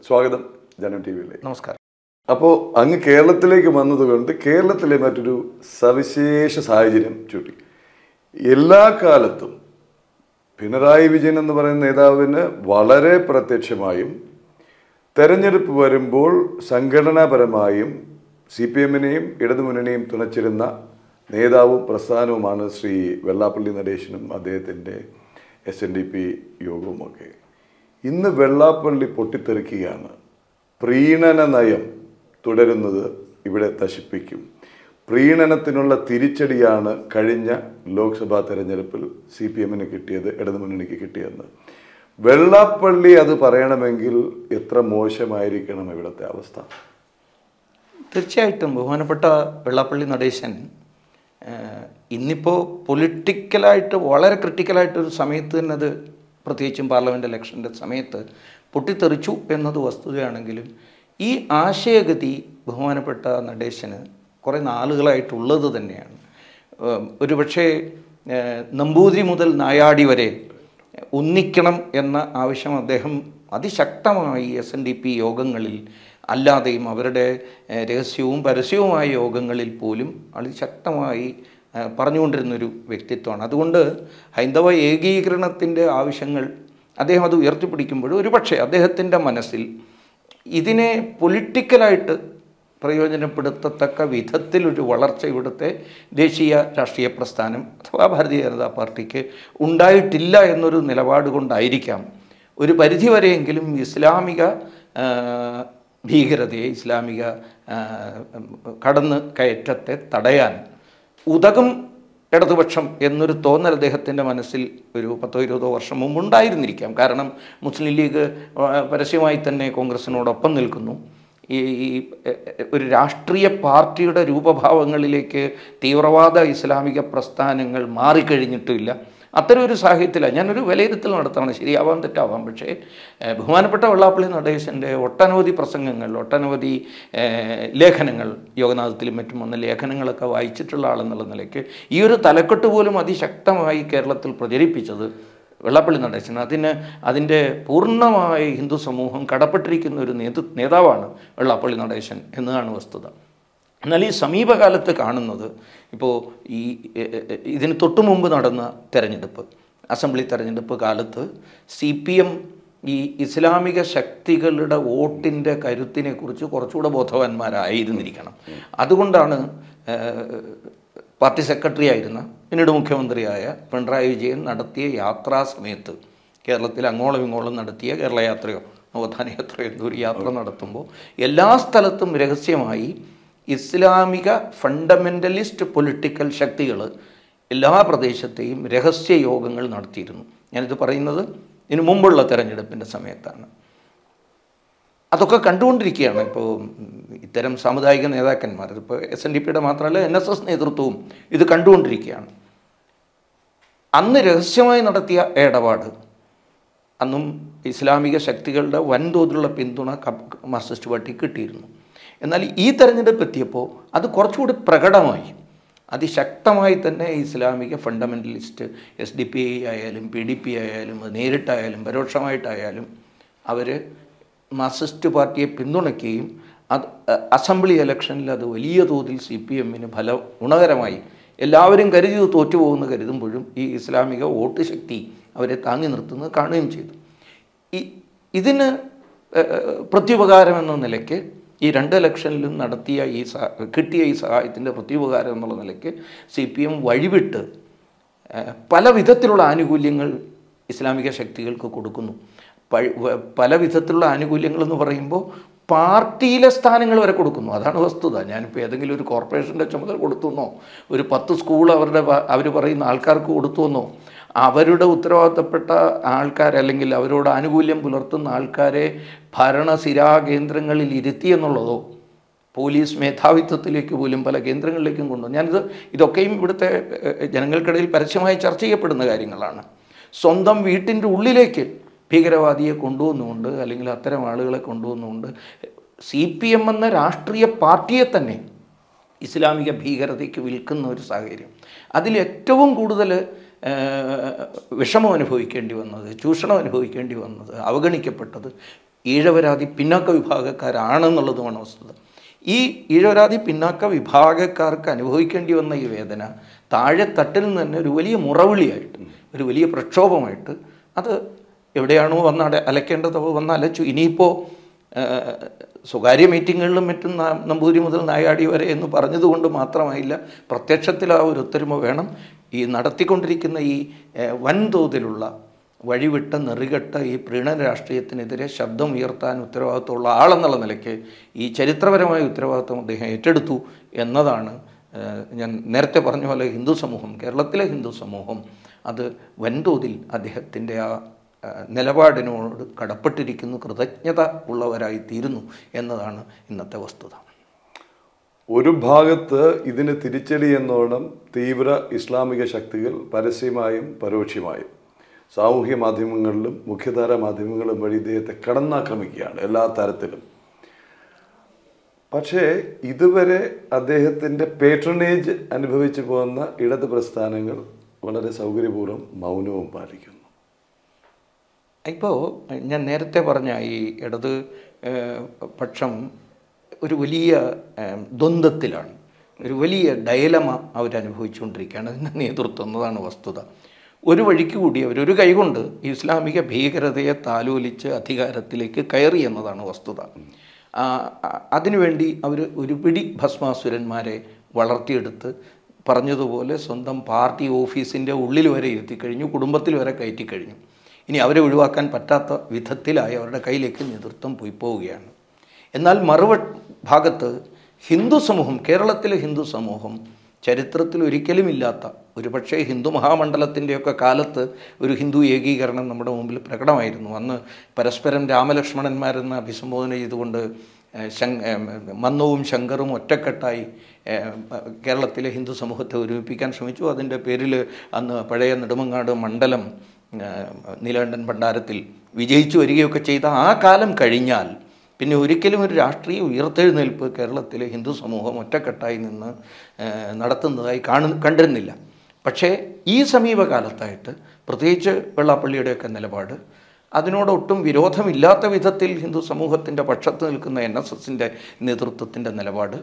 സ്വാഗതം ജനം ടി വിയിലേക്ക് നമസ്കാരം അപ്പോൾ അങ്ങ് കേരളത്തിലേക്ക് വന്നതുകൊണ്ട് കേരളത്തിലെ മറ്റൊരു സവിശേഷ സാഹചര്യം ചൂട്ടി എല്ലാ കാലത്തും പിണറായി വിജയൻ എന്ന് പറയുന്ന നേതാവിന് വളരെ പ്രത്യക്ഷമായും തെരഞ്ഞെടുപ്പ് വരുമ്പോൾ സംഘടനാപരമായും സി പി എമ്മിനെയും ഇടതുമുന്നണിയും തുണച്ചിരുന്ന നേതാവും പ്രസ്ഥാനവുമാണ് ശ്രീ വെള്ളാപ്പള്ളി നടേശനും അദ്ദേഹത്തിൻ്റെ എസ് എൻ ഡി പി യോഗവുമൊക്കെ ഇന്ന് വെള്ളാപ്പള്ളി പൊട്ടിത്തെറിക്കുകയാണ് പ്രീണന നയം തുടരുന്നത് ഇവിടെ നശിപ്പിക്കും പ്രീണനത്തിനുള്ള തിരിച്ചടിയാണ് കഴിഞ്ഞ ലോക്സഭാ തെരഞ്ഞെടുപ്പിൽ സി പി എമ്മിന് കിട്ടിയത് ഇടതുമുന്നണിക്ക് കിട്ടിയെന്ന് വെള്ളാപ്പള്ളി അത് പറയണമെങ്കിൽ എത്ര മോശമായിരിക്കണം ഇവിടുത്തെ അവസ്ഥ തീർച്ചയായിട്ടും ബഹുമാനപ്പെട്ട വെള്ളാപ്പള്ളി നടേശൻ ഏഹ്, ഇന്നിപ്പോൾ പൊളിറ്റിക്കലായിട്ട് വളരെ ക്രിട്ടിക്കലായിട്ടൊരു സമയത്ത് തന്നെ അത് പ്രത്യേകിച്ചും പാർലമെൻറ്റ് ഇലക്ഷൻ്റെ സമയത്ത് പൊട്ടിത്തെറിച്ചു എന്നത് വസ്തുതയാണെങ്കിലും ഈ ആശയഗതി ബഹുമാനപ്പെട്ട നടേശന് കുറേ നാളുകളായിട്ടുള്ളത് തന്നെയാണ് ഏഹ്, ഒരുപക്ഷേ ഏഹ്, നമ്പൂതിരി മുതൽ നായാടി വരെ ഒന്നിക്കണം എന്ന ആവശ്യം അദ്ദേഹം അതിശക്തമായി എസ് എൻ ഡി പി യോഗങ്ങളിൽ അല്ലാതെയും അവരുടെ ഏഹ്, രഹസ്യവും പരസ്യവുമായ യോഗങ്ങളിൽ പോലും അതിശക്തമായി ഏഹ്, പറഞ്ഞുകൊണ്ടിരുന്നൊരു വ്യക്തിത്വമാണ് അതുകൊണ്ട് ഹൈന്ദവ ഏകീകരണത്തിൻ്റെ ആവശ്യങ്ങൾ അദ്ദേഹം അത് ഉയർത്തിപ്പിടിക്കുമ്പോൾ ഒരുപക്ഷെ അദ്ദേഹത്തിൻ്റെ മനസ്സിൽ ഇതിനെ പൊളിറ്റിക്കലായിട്ട് പ്രയോജനപ്പെടുത്തത്തക്ക വിധത്തിലൊരു വളർച്ച ഇവിടുത്തെ ദേശീയ രാഷ്ട്രീയ പ്രസ്ഥാനം അഥവാ ഭാരതീയ ജനതാ പാർട്ടിക്ക് ഉണ്ടായിട്ടില്ല എന്നൊരു നിലപാട് കൊണ്ടായിരിക്കാം ഒരു പരിധിവരെയെങ്കിലും ഇസ്ലാമിക ആ, ഭീകരതയെ ഇസ്ലാമിക ആ, കടന്ന് കയറ്റത്തെ തടയാൻ ഉതകും ഇടതുപക്ഷം എന്നൊരു തോന്നൽ അദ്ദേഹത്തിൻ്റെ മനസ്സിൽ ഒരു പത്തോ ഇരുപതോ വർഷം മുമ്പ് ഉണ്ടായിരുന്നിരിക്കാം കാരണം മുസ്ലിം ലീഗ് ആ, പരസ്യമായി തന്നെ കോൺഗ്രസിനോടൊപ്പം നിൽക്കുന്നു ഈ ഈ, എ, എ, ഒരു രാഷ്ട്രീയ പാർട്ടിയുടെ രൂപഭാവങ്ങളിലേക്ക് തീവ്രവാദ ഇസ്ലാമിക പ്രസ്ഥാനങ്ങൾ മാറിക്കഴിഞ്ഞിട്ടുമില്ല അത്തരം ഒരു സാഹചര്യത്തിലാണ് ഞാനൊരു വിലയിരുത്തൽ നടത്താണ് ശരിയാവാം തെറ്റാവാം പക്ഷേ ഏഹ്, ബഹുമാനപ്പെട്ട വെള്ളാപ്പള്ളി നടേശൻ്റെ ഒട്ടനവധി പ്രസംഗങ്ങൾ ഒട്ടനവധി ഏഹ്, ലേഖനങ്ങൾ യോഗനാഥത്തിലും മറ്റും വന്ന ലേഖനങ്ങളൊക്കെ വായിച്ചിട്ടുള്ള ആളെന്നുള്ള നിലയ്ക്ക് ഈ ഒരു തലക്കെട്ട് പോലും അതിശക്തമായി കേരളത്തിൽ പ്രചരിപ്പിച്ചത് വെള്ളാപ്പള്ളി നടേശൻ അതിന് അതിൻ്റെ പൂർണ്ണമായി ഹിന്ദു സമൂഹം കടപ്പെട്ടിരിക്കുന്ന ഒരു നേതൃ നേതാവാണ് വെള്ളാപ്പള്ളി നടേശൻ എന്നതാണ് വസ്തുത എന്നാൽ ഈ സമീപകാലത്ത് കാണുന്നത് ഇപ്പോൾ ഈ എ, എ, എ, ഇതിന് തൊട്ടു മുമ്പ് നടന്ന തെരഞ്ഞെടുപ്പ് അസംബ്ലി തെരഞ്ഞെടുപ്പ് കാലത്ത് സി പി എം ഈ ഇസ്ലാമിക ശക്തികളുടെ വോട്ടിൻ്റെ കരുത്തിനെക്കുറിച്ച് കുറച്ചുകൂടെ ബോധവാന്മാരായിരുന്നിരിക്കണം അതുകൊണ്ടാണ് ഏഹ്, പാർട്ടി സെക്രട്ടറി ആയിരുന്ന പിന്നീട് മുഖ്യമന്ത്രിയായ പിണറായി വിജയൻ നടത്തിയ യാത്രാ സമയത്ത് കേരളത്തിൽ അങ്ങോളം ഇങ്ങോളം നടത്തിയ കേരള യാത്രയോ നവോത്ഥാന യാത്രയോ എന്തോ ഒരു യാത്ര നടത്തുമ്പോൾ എല്ലാ സ്ഥലത്തും രഹസ്യമായി ഇസ്ലാമിക ഫണ്ടമെൻ്റലിസ്റ്റ് പൊളിറ്റിക്കൽ ശക്തികൾ എല്ലാ പ്രദേശത്തെയും രഹസ്യ യോഗങ്ങൾ നടത്തിയിരുന്നു ഞാനിത് പറയുന്നത് ഇതിനു മുമ്പുള്ള തെരഞ്ഞെടുപ്പിൻ്റെ സമയത്താണ് അതൊക്കെ കണ്ടുകൊണ്ടിരിക്കുകയാണ് ഇപ്പോൾ ഇത്തരം സാമുദായിക നേതാക്കന്മാർ ഇപ്പോൾ എസ് എൻ ഡി പിയുടെ മാത്രമല്ല എൻ എസ് എസ് നേതൃത്വവും ഇത് കണ്ടുകൊണ്ടിരിക്കുകയാണ് അന്ന് രഹസ്യമായി നടത്തിയ ഇടപാട് അന്നും ഇസ്ലാമിക ശക്തികളുടെ വൻതോതിലുള്ള പിന്തുണ കപ്- മാർക്സിസ്റ്റ് പാർട്ടി കിട്ടിയിരുന്നു എന്നാൽ ഈ തെരഞ്ഞെടുപ്പ് എത്തിയപ്പോൾ അത് കുറച്ചുകൂടി പ്രകടമായി അതിശക്തമായി തന്നെ ഇസ്ലാമിക ഫണ്ടമെൻ്റലിസ്റ്റ് എസ് ഡി പി ആയാലും പി ഡി പി ആയാലും അത് നേരിട്ടായാലും പരോക്ഷമായിട്ടായാലും അവർ മാർക്സിസ്റ്റ് പാർട്ടിയെ പിന്തുണയ്ക്കുകയും അത് അ- അസംബ്ലി ഇലക്ഷനിൽ അത് വലിയ തോതിൽ സി പി എമ്മിന് ഫല ഗുണകരമായി എല്ലാവരും കരുതി ഇത് തോറ്റുപോകുമെന്ന് കരുതുമ്പോഴും ഈ ഇസ്ലാമിക വോട്ട് ശക്തി അവരെ താങ്ങി നിർത്തുന്നത് കാണുകയും ചെയ്തു ഈ ഇതിന് ഏഹ്, പ്രത്യുപകാരം എന്ന നിലയ്ക്ക് ഈ രണ്ട് ഇലക്ഷനിലും നടത്തിയ ഈ സഹ കിട്ടിയ ഈ സഹായത്തിൻ്റെ പ്രത്യുപകാരം എന്നുള്ള നിലയ്ക്ക് സി പി എം വഴിവിട്ട് ഏഹ്, പല വിധത്തിലുള്ള ആനുകൂല്യങ്ങൾ ഇസ്ലാമിക ശക്തികൾക്ക് കൊടുക്കുന്നു പഴ- വ- പല വിധത്തിലുള്ള ആനുകൂല്യങ്ങൾ എന്ന് പറയുമ്പോൾ പാർട്ടിയിലെ സ്ഥാനങ്ങൾ വരെ കൊടുക്കുന്നു അതാണ് വസ്തുത ഞാനിപ്പോൾ ഏതെങ്കിലും ഒരു കോർപ്പറേഷൻ്റെ ചുമതല കൊടുത്തുവെന്നോ ഒരു പത്ത് സ്കൂൾ അവരുടെ അവർ പറയുന്ന ആൾക്കാർക്ക് കൊടുത്തുവെന്നോ അവരുടെ ഉത്തരവാദിത്തപ്പെട്ട ആൾക്കാർ അല്ലെങ്കിൽ അവരോട് ആനുകൂല്യം പുലർത്തുന്ന ആൾക്കാരെ ഭരണസിരാ കേന്ദ്രങ്ങളിൽ ഇരുത്തി എന്നുള്ളതോ പോലീസ് മേധാവിത്വത്തിലേക്ക് പോലും പല കേന്ദ്രങ്ങളിലേക്കും കൊണ്ടുവന്നു ഞാനിത് ഇതൊക്കെയും ഇവിടുത്തെ ഏഹ്, ജനങ്ങൾക്കിടയിൽ പരസ്യമായി ചർച്ച ചെയ്യപ്പെടുന്ന കാര്യങ്ങളാണ് സ്വന്തം വീട്ടിൻ്റെ ഉള്ളിലേക്ക് ഭീകരവാദിയെ കൊണ്ടുവന്നുകൊണ്ട് അല്ലെങ്കിൽ അത്തരം ആളുകളെ കൊണ്ടുവന്നുകൊണ്ട് സി പി എം എന്ന രാഷ്ട്രീയ പാർട്ടിയെ തന്നെ ഇസ്ലാമിക ഭീകരതയ്ക്ക് വിൽക്കുന്ന ഒരു സാഹചര്യം അതിൽ ഏറ്റവും കൂടുതൽ വിഷമം അനുഭവിക്കേണ്ടി വന്നത് ചൂഷണം അനുഭവിക്കേണ്ടി വന്നത് അവഗണിക്കപ്പെട്ടത് ഈഴവരാതി പിന്നാക്ക വിഭാഗക്കാരാണെന്നുള്ളതുമാണ് വസ്തുത ഈ ഈഴവരാതി പിന്നാക്ക വിഭാഗക്കാർക്ക് അനുഭവിക്കേണ്ടി വന്ന ഈ വേദന താഴെത്തട്ടിൽ നിന്ന് തന്നെ ഒരു വലിയ മുറവിളിയായിട്ട് ഒരു വലിയ പ്രക്ഷോഭമായിട്ട് അത് എവിടെയാണോ വന്ന് അട അലക്കേണ്ടത് വന്ന് അലച്ചു ഇനിയിപ്പോൾ സ്വകാര്യ മീറ്റിങ്ങുകളിലും മറ്റും നാ- നമ്പൂതിരി മുതൽ നായാടി വരെ എന്ന് പറഞ്ഞതുകൊണ്ട് മാത്രമായില്ല പ്രത്യക്ഷത്തിൽ ആ ഒരു ഒത്തൊരുമ വേണം ഈ നടത്തിക്കൊണ്ടിരിക്കുന്ന ഈ ഏഹ്, വൻതോതിലുള്ള വഴിവിട്ട നെറികെട്ട ഈ പ്രീണന രാഷ്ട്രീയത്തിനെതിരെ ശബ്ദം ഉയർത്താൻ ഉത്തരവാദിത്തമുള്ള ആളെന്നുള്ള നിലയ്ക്ക് ഈ ചരിത്രപരമായ ഉത്തരവാദിത്വം അദ്ദേഹം ഏറ്റെടുത്തു എന്നതാണ് ഏഹ്, ഞാൻ നേരത്തെ പറഞ്ഞ പോലെ ഹിന്ദു സമൂഹം കേരളത്തിലെ ഹിന്ദു സമൂഹം അത് വൻതോതിൽ അദ്ദേഹത്തിൻ്റെ ആ ഏഹ്, നിലപാടിനോട് കടപ്പെട്ടിരിക്കുന്നു കൃതജ്ഞത ഉള്ളവരായി തീരുന്നു എന്നതാണ് ഇന്നത്തെ വസ്തുത ഒരു ഭാഗത്ത് ഇതിന് തിരിച്ചടി എന്നോണം തീവ്ര ഇസ്ലാമിക ശക്തികൾ പരസ്യമായും പരോക്ഷമായും സാമൂഹ്യ മാധ്യമങ്ങളിലും മുഖ്യധാര മാധ്യമങ്ങളും വഴി ഇദ്ദേഹത്തെ കടന്നാക്രമിക്കുകയാണ് എല്ലാ തരത്തിലും പക്ഷേ ഇതുവരെ അദ്ദേഹത്തിൻ്റെ പേട്രണേജ് അനുഭവിച്ചു പോകുന്ന ഇടത് പ്രസ്ഥാനങ്ങൾ വളരെ സൗകര്യപൂർവ്വം മൗനവും പാലിക്കുന്നു ഇപ്പോൾ ഞാൻ നേരത്തെ പറഞ്ഞ ഈ ഇടത് ഏഹ്, പക്ഷം ഒരു വലിയ ഏഹ്, ദ്വന്ദ്വത്തിലാണ് ഒരു വലിയ ഡയലമ അവരനുഭവിച്ചുകൊണ്ടിരിക്കുകയാണ് അതിൻ്റെ നേതൃത്വം എന്നതാണ് വസ്തുത ഒരു വഴിക്ക് കൂടി അവർ ഒരു കൈകൊണ്ട് ഇസ്ലാമിക ഭീകരതയെ താലോലിച്ച് അധികാരത്തിലേക്ക് കയറി എന്നതാണ് വസ്തുത ആ, ആ- അതിനുവേണ്ടി അവർ ഒരു പിടി ഭസ്മാസുരന്മാരെ വളർത്തിയെടുത്ത് പറഞ്ഞതുപോലെ സ്വന്തം പാർട്ടി ഓഫീസിൻ്റെ ഉള്ളിൽ വരെ ഇരുത്തിക്കഴിഞ്ഞു കുടുംബത്തിൽ വരെ കയറ്റിക്കഴിഞ്ഞു ഇനി അവരെ ഒഴിവാക്കാൻ പറ്റാത്ത വിധത്തിലായി അവരുടെ കയ്യിലേക്ക് നേതൃത്വം പോയി പോവുകയാണ് എന്നാൽ മറുവ ഭാഗത്ത് ഹിന്ദു സമൂഹം കേരളത്തിലെ ഹിന്ദു സമൂഹം ചരിത്രത്തിൽ ഒരിക്കലും ഇല്ലാത്ത ഒരുപക്ഷേ ഹിന്ദു മഹാമണ്ഡലത്തിൻ്റെയൊക്കെ കാലത്ത് ഒരു ഹിന്ദു ഏകീകരണം നമ്മുടെ മുമ്പിൽ പ്രകടമായിരുന്നു അന്ന് പരസ്പരം രാമലക്ഷ്മണന്മാരെന്ന് അഭിസംബോധന ചെയ്തുകൊണ്ട് ഏഹ്, ശങ് ഏഹ്, മന്നവും ശങ്കറും ഒറ്റക്കെട്ടായി ഏഹ്, കേരളത്തിലെ ഹിന്ദു സമൂഹത്തെ ഒരുമിപ്പിക്കാൻ ശ്രമിച്ചു അതിൻ്റെ പേരിൽ അന്ന് പഴയ നെടുമങ്ങാട് മണ്ഡലം ഏഹ്, നീലകണ്ഠൻ ഭണ്ഡാരത്തിൽ വിജയിച്ചു വരികയൊക്കെ ചെയ്ത ആ കാലം കഴിഞ്ഞാൽ പിന്നെ ഒരിക്കലും ഒരു രാഷ്ട്രീയ ഉയർത്തെഴുന്നേൽപ്പ് കേരളത്തിലെ ഹിന്ദു സമൂഹം ഒറ്റക്കെട്ടായി നിന്ന് ഏഹ്, നടത്തുന്നതായി കാണു കണ്ടിരുന്നില്ല പക്ഷേ ഈ സമീപകാലത്തായിട്ട് പ്രത്യേകിച്ച് വെള്ളാപ്പള്ളിയുടെയൊക്കെ നിലപാട് അതിനോടൊട്ടും വിരോധമില്ലാത്ത വിധത്തിൽ ഹിന്ദു സമൂഹത്തിൻ്റെ പക്ഷത്ത് നിൽക്കുന്ന എൻ എസ് എസിൻ്റെ നേതൃത്വത്തിൻ്റെ നിലപാട്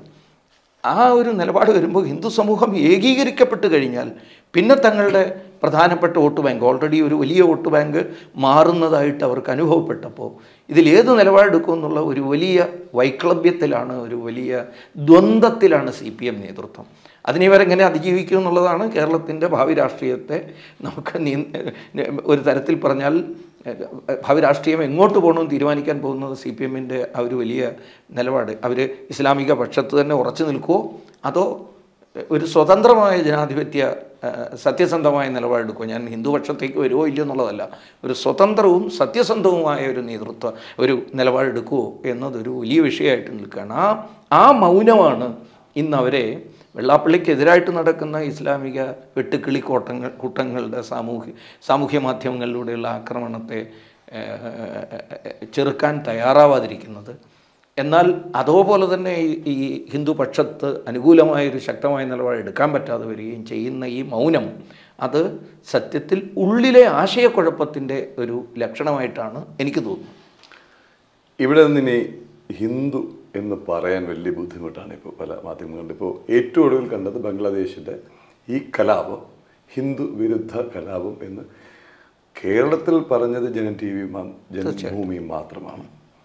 ആ ഒരു നിലപാട് വരുമ്പോൾ ഹിന്ദു സമൂഹം ഏകീകരിക്കപ്പെട്ട് കഴിഞ്ഞാൽ പിന്നെ തങ്ങളുടെ പ്രധാനപ്പെട്ട വോട്ട് ബാങ്ക് ഓൾറെഡി ഒരു വലിയ വോട്ട് ബാങ്ക് മാറുന്നതായിട്ട് അവർക്ക് അനുഭവപ്പെട്ടപ്പോൾ ഇതിൽ ഏത് നിലപാടെടുക്കും എന്നുള്ള ഒരു വലിയ വൈക്ലഭ്യത്തിലാണ് ഒരു വലിയ ദ്വന്ദ്വത്തിലാണ് സി പി എം നേതൃത്വം അതിനെ ഇവരെങ്ങനെ അതിജീവിക്കും എന്നുള്ളതാണ് കേരളത്തിൻ്റെ ഭാവി രാഷ്ട്രീയത്തെ നമുക്ക് നീ ഒരു തരത്തിൽ പറഞ്ഞാൽ ഏഹ്, ഭാവി രാഷ്ട്രീയം എങ്ങോട്ട് പോകണമെന്ന് തീരുമാനിക്കാൻ പോകുന്നത് സി പി എമ്മിൻ്റെ ആ ഒരു വലിയ നിലപാട് അവർ ഇസ്ലാമിക പക്ഷത്ത് തന്നെ ഉറച്ചു നിൽക്കുമോ അതോ ഒരു സ്വതന്ത്രമായ ജനാധിപത്യ ഏഹ്, സത്യസന്ധമായ നിലപാടെടുക്കുമോ ഞാൻ ഹിന്ദുപക്ഷത്തേക്ക് വരുമോ ഇല്ലയോ എന്നുള്ളതല്ല ഒരു സ്വതന്ത്രവും സത്യസന്ധവുമായ ഒരു നേതൃത്വ ഒരു നിലപാടെടുക്കുമോ എന്നതൊരു വലിയ വിഷയമായിട്ട് നിൽക്കുകയാണ് ആ ആ മൗനമാണ് ഇന്ന് അവരെ വെള്ളാപ്പള്ളിക്കെതിരായിട്ട് നടക്കുന്ന ഇസ്ലാമിക വെട്ടുക്കിളി കോട്ടങ്ങൾ കൂട്ടങ്ങളുടെ സാമൂഹ്യ സാമൂഹ്യ മാധ്യമങ്ങളിലൂടെയുള്ള ആക്രമണത്തെ ഏഹ്, ചെറുക്കാൻ തയ്യാറാവാതിരിക്കുന്നത് എന്നാൽ അതോപോലെ തന്നെ ഈ ഈ ഹിന്ദു പക്ഷത്ത് അനുകൂലമായ ഒരു ശക്തമായ നിലപാട് എടുക്കാൻ പറ്റാതെ വരികയും ചെയ്യുന്ന ഈ മൗനം അത് സത്യത്തിൽ ഉള്ളിലെ ആശയക്കുഴപ്പത്തിൻ്റെ ഒരു ലക്ഷണമായിട്ടാണ് എനിക്ക് തോന്നുന്നത് ഇവിടെ നിന്നിനി ഹിന്ദു എന്ന് പറയാൻ വലിയ ബുദ്ധിമുട്ടാണ് ഇപ്പോൾ പല മാധ്യമങ്ങളുണ്ട് ഇപ്പോൾ ഏറ്റവും ഒടുവിൽ കണ്ടത് ബംഗ്ലാദേശിൻ്റെ ഈ കലാപം ഹിന്ദു വിരുദ്ധ കലാപം എന്ന് കേരളത്തിൽ പറഞ്ഞത് ജനൻ ടി വി ജനഭൂമിയും മാത്രമാണ്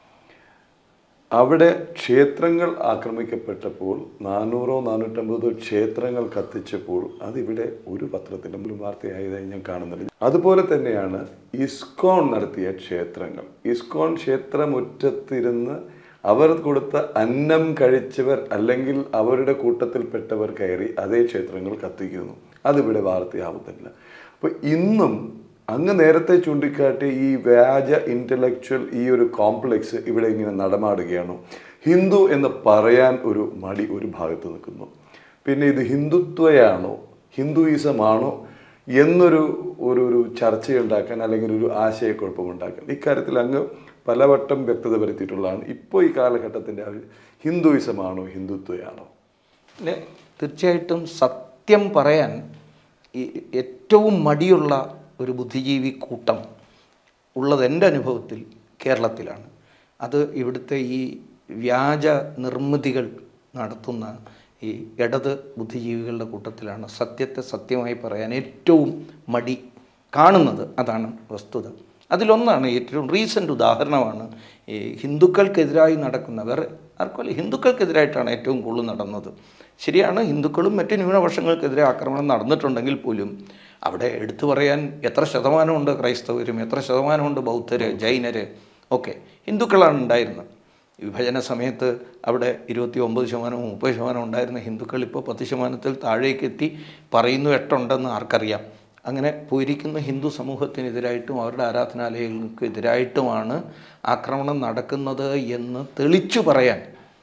അവിടെ ക്ഷേത്രങ്ങൾ ആക്രമിക്കപ്പെട്ടപ്പോൾ നാനൂറോ നാനൂറ്റമ്പതോ ക്ഷേത്രങ്ങൾ കത്തിച്ചപ്പോൾ അതിവിടെ ഒരു പത്രത്തിലും ഒരു വാർത്തയായതായി ഞാൻ കാണുന്നില്ല അതുപോലെ തന്നെയാണ് ഇസ്കോൺ നടത്തിയ ക്ഷേത്രങ്ങൾ ഇസ്കോൺ ക്ഷേത്രമുറ്റത്തിരുന്ന് അവർ കൊടുത്ത അന്നം കഴിച്ചവർ അല്ലെങ്കിൽ അവരുടെ കൂട്ടത്തിൽപ്പെട്ടവർ കയറി അതേ ക്ഷേത്രങ്ങൾ കത്തിക്കുന്നു അതിവിടെ വാർത്തയാവുന്നില്ല അപ്പോൾ ഇന്നും അങ്ങ് നേരത്തെ ചൂണ്ടിക്കാട്ടിയ ഈ വ്യാജ ഇൻ്റലക്ച്വൽ ഈ ഒരു കോംപ്ലക്സ് ഇവിടെ ഇങ്ങനെ നടമാടുകയാണോ ഹിന്ദു എന്ന് പറയാൻ ഒരു മടി ഒരു ഭാഗത്ത് നിൽക്കുന്നു പിന്നെ ഇത് ഹിന്ദുത്വയാണോ ഹിന്ദുയിസമാണോ എന്നൊരു ഒരു ഒരു ചർച്ചയുണ്ടാക്കാൻ അല്ലെങ്കിൽ ഒരു ആശയക്കുഴപ്പമുണ്ടാക്കാൻ ഇക്കാര്യത്തിൽ അങ്ങ് പലവട്ടം വ്യക്തത വരുത്തിയിട്ടുള്ളതാണ് ഇപ്പോൾ ഈ കാലഘട്ടത്തിൻ്റെ ആ ഒരു ഹിന്ദുയിസമാണോ ഹിന്ദുത്വയാണോ പിന്നെ തീർച്ചയായിട്ടും സത്യം പറയാൻ ഈ ഏറ്റവും മടിയുള്ള ഒരു ബുദ്ധിജീവി കൂട്ടം ഉള്ളത് എൻ്റെ അനുഭവത്തിൽ കേരളത്തിലാണ് അത് ഇവിടുത്തെ ഈ വ്യാജ നിർമ്മിതികൾ നടത്തുന്ന ഈ ഇടത് ബുദ്ധിജീവികളുടെ കൂട്ടത്തിലാണ് സത്യത്തെ സത്യമായി പറയാൻ ഏറ്റവും മടി കാണുന്നത് അതാണ് വസ്തുത അതിലൊന്നാണ് ഏറ്റവും റീസെൻ്റ് ഉദാഹരണമാണ് ഈ ഹിന്ദുക്കൾക്കെതിരായി നടക്കുന്ന വേറെ ആർക്കുമല്ല ഹിന്ദുക്കൾക്കെതിരായിട്ടാണ് ഏറ്റവും കൂടുതൽ നടന്നത് ശരിയാണ് ഹിന്ദുക്കളും മറ്റ് ന്യൂനപക്ഷങ്ങൾക്കെതിരെ ആക്രമണം നടന്നിട്ടുണ്ടെങ്കിൽ പോലും അവിടെ എടുത്തു പറയാൻ എത്ര ശതമാനമുണ്ട് ക്രൈസ്തവരും എത്ര ശതമാനമുണ്ട് ബൗദ്ധര് ജൈനര് ഒക്കെ ഹിന്ദുക്കളാണ് ഉണ്ടായിരുന്നത് വിഭജന സമയത്ത് അവിടെ ഇരുപത്തി ഒമ്പത് ശതമാനം മുപ്പത് ശതമാനം ഉണ്ടായിരുന്ന ഹിന്ദുക്കൾ ഇപ്പോൾ പത്ത് ശതമാനത്തിൽ താഴേക്ക് എത്തി പറയുന്നു എട്ടുണ്ടെന്ന് ആർക്കറിയാം അങ്ങനെ പോയിരിക്കുന്ന ഹിന്ദു സമൂഹത്തിനെതിരായിട്ടും അവരുടെ ആരാധനാലയങ്ങൾക്ക് എതിരായിട്ടുമാണ് ആക്രമണം നടക്കുന്നത് എന്ന് തെളിച്ചു പറയാൻ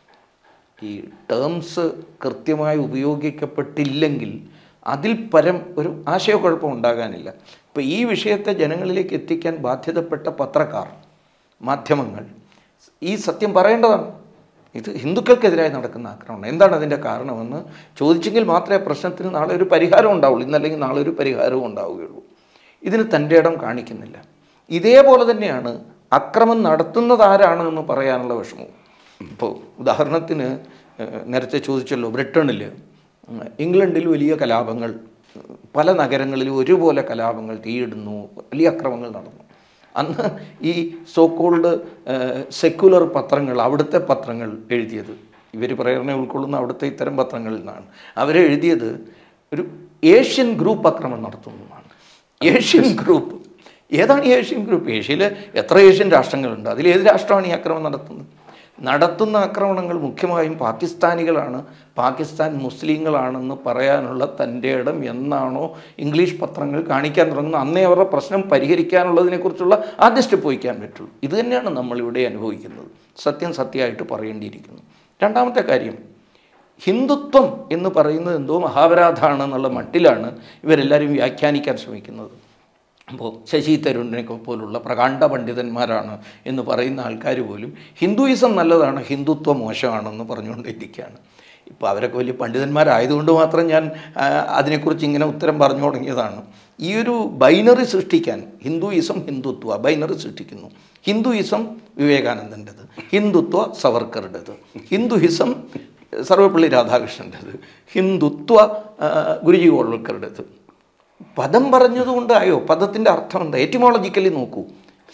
ഈ ടേംസ് കൃത്യമായി ഉപയോഗിക്കപ്പെട്ടില്ലെങ്കിൽ അതിൽ പരം ഒരു ആശയക്കുഴപ്പം ഉണ്ടാകാനില്ല ഇപ്പോൾ ഈ വിഷയത്തെ ജനങ്ങളിലേക്ക് എത്തിക്കാൻ ബാധ്യതപ്പെട്ട പത്രക്കാർ മാധ്യമങ്ങൾ ഈ സത്യം പറയേണ്ടതാണ് ഇത് ഹിന്ദുക്കൾക്കെതിരായി നടക്കുന്ന ആക്രമണം എന്താണ് അതിൻ്റെ കാരണമെന്ന് ചോദിച്ചെങ്കിൽ മാത്രമേ പ്രശ്നത്തിന് നാളെ ഒരു പരിഹാരം ഉണ്ടാവുള്ളൂ ഇന്നല്ലെങ്കിൽ നാളെ ഒരു പരിഹാരവും ഉണ്ടാവുകയുള്ളൂ ഇതിന് തൻ്റെ ഇടം കാണിക്കുന്നില്ല ഇതേപോലെ തന്നെയാണ് അക്രമം നടത്തുന്നത് ആരാണ് എന്ന് പറയാനുള്ള വിഷമവും ഇപ്പോൾ ഉദാഹരണത്തിന് ഏഹ്, നേരത്തെ ചോദിച്ചല്ലോ ബ്രിട്ടണിൽ ഉം, ഇംഗ്ലണ്ടിൽ വലിയ കലാപങ്ങൾ ഉം, പല നഗരങ്ങളിലും ഒരുപോലെ കലാപങ്ങൾ തീയിടുന്നു വലിയ അക്രമങ്ങൾ നടന്നു അന്ന് ഈ സോക്കോൾഡ് സെക്യുലർ പത്രങ്ങൾ അവിടുത്തെ പത്രങ്ങൾ എഴുതിയത് ഇവർ പ്രേരണ ഉൾക്കൊള്ളുന്ന അവിടുത്തെ ഇത്തരം പത്രങ്ങളിൽ നിന്നാണ് അവരെഴുതിയത് ഒരു ഏഷ്യൻ ഗ്രൂപ്പ് ആക്രമണം നടത്തുന്നതാണ് ഏഷ്യൻ ഗ്രൂപ്പ് ഏതാണ് ഈ ഏഷ്യൻ ഗ്രൂപ്പ് ഏഷ്യയിൽ എത്ര ഏഷ്യൻ രാഷ്ട്രങ്ങളുണ്ട് അതിൽ ഏത് രാഷ്ട്രമാണ് ഈ ആക്രമണം നടത്തുന്നത് നടത്തുന്ന ആക്രമണങ്ങൾ മുഖ്യമായും പാകിസ്ഥാനികളാണ് പാകിസ്ഥാൻ മുസ്ലിങ്ങളാണെന്ന് പറയാനുള്ള തൻ്റെ ഇടം എന്നാണോ ഇംഗ്ലീഷ് പത്രങ്ങൾ കാണിക്കാൻ തുടങ്ങുന്നത് അന്നേ അവരുടെ പ്രശ്നം പരിഹരിക്കാനുള്ളതിനെക്കുറിച്ചുള്ള ആദ്യ സ്റ്റെപ്പ് വയ്ക്കാൻ പറ്റുള്ളൂ ഇത് തന്നെയാണ് നമ്മളിവിടെ അനുഭവിക്കുന്നത് സത്യം സത്യമായിട്ട് പറയേണ്ടിയിരിക്കുന്നു രണ്ടാമത്തെ കാര്യം ഹിന്ദുത്വം എന്ന് പറയുന്നത് എന്തോ മഹാപരാധാണ് എന്നുള്ള മട്ടിലാണ് ഇവരെല്ലാവരും വ്യാഖ്യാനിക്കാൻ ശ്രമിക്കുന്നത് അപ്പോൾ ശശി തരൂരിനെയൊക്കെ പോലുള്ള പ്രകാണ്ഡ പണ്ഡിതന്മാരാണ് എന്ന് പറയുന്ന ആൾക്കാർ പോലും ഹിന്ദുയിസം നല്ലതാണ് ഹിന്ദുത്വം മോശമാണെന്ന് പറഞ്ഞുകൊണ്ടിരിക്കുകയാണ് ഇപ്പോൾ അവരൊക്കെ വലിയ പണ്ഡിതന്മാരായതുകൊണ്ട് മാത്രം ഞാൻ ആ, അതിനെക്കുറിച്ച് ഇങ്ങനെ ഉത്തരം പറഞ്ഞു തുടങ്ങിയതാണ് ഈ ഒരു ബൈനറി സൃഷ്ടിക്കാൻ ഹിന്ദുയിസം ഹിന്ദുത്വ ബൈനറി സൃഷ്ടിക്കുന്നു ഹിന്ദുയിസം വിവേകാനന്ദൻ്റെത് ഹിന്ദുത്വ സവർക്കറുടേത് ഹിന്ദുയിസം സർവപ്പള്ളി രാധാകൃഷ്ണൻ്റെത് ഹിന്ദുത്വ ആ, ഗുരുജി ഗോൾവൽക്കറുടേത് പദം പറഞ്ഞതുകൊണ്ടായോ പദത്തിൻ്റെ അർത്ഥം എന്താ എറ്റിമോളജിക്കലി നോക്കൂ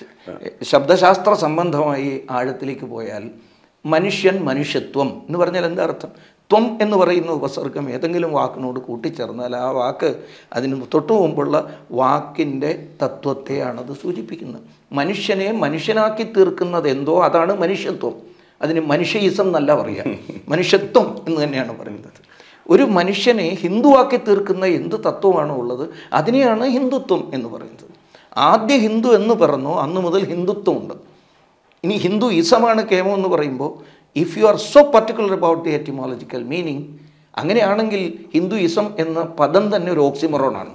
ശബ്ദശാസ്ത്ര സംബന്ധമായി ആഴത്തിലേക്ക് പോയാൽ മനുഷ്യൻ മനുഷ്യത്വം എന്ന് പറഞ്ഞാൽ എന്താ അർത്ഥം ത്വം എന്ന് പറയുന്ന ഉപസർഗം ഏതെങ്കിലും വാക്കിനോട് കൂട്ടിച്ചേർന്നാൽ ആ വാക്ക് അതിന് തൊട്ടു മുമ്പുള്ള വാക്കിൻ്റെ തത്വത്തെയാണത് സൂചിപ്പിക്കുന്നത് മനുഷ്യനെ മനുഷ്യനാക്കി തീർക്കുന്നത് എന്തോ അതാണ് മനുഷ്യത്വം അതിന് മനുഷ്യയിസം എന്നല്ല പറയുക മനുഷ്യത്വം എന്ന് തന്നെയാണ് പറയുന്നത് ഒരു മനുഷ്യനെ ഹിന്ദുവാക്കി തീർക്കുന്ന എന്ത് തത്വമാണോ ഉള്ളത് അതിനെയാണ് ഹിന്ദുത്വം എന്ന് പറയുന്നത് ആദ്യ ഹിന്ദു എന്ന് പറഞ്ഞു അന്ന് മുതൽ ഹിന്ദുത്വമുണ്ട് ഇനി ഹിന്ദു ഇസമാണ് കേമോ എന്ന് പറയുമ്പോൾ if you are so particular about the etymological meaning അങ്ങനെയാണെങ്കിൽ ഹിന്ദു ഇസം എന്ന പദം തന്നെ ഒരു ഓക്സിമറോണാണ്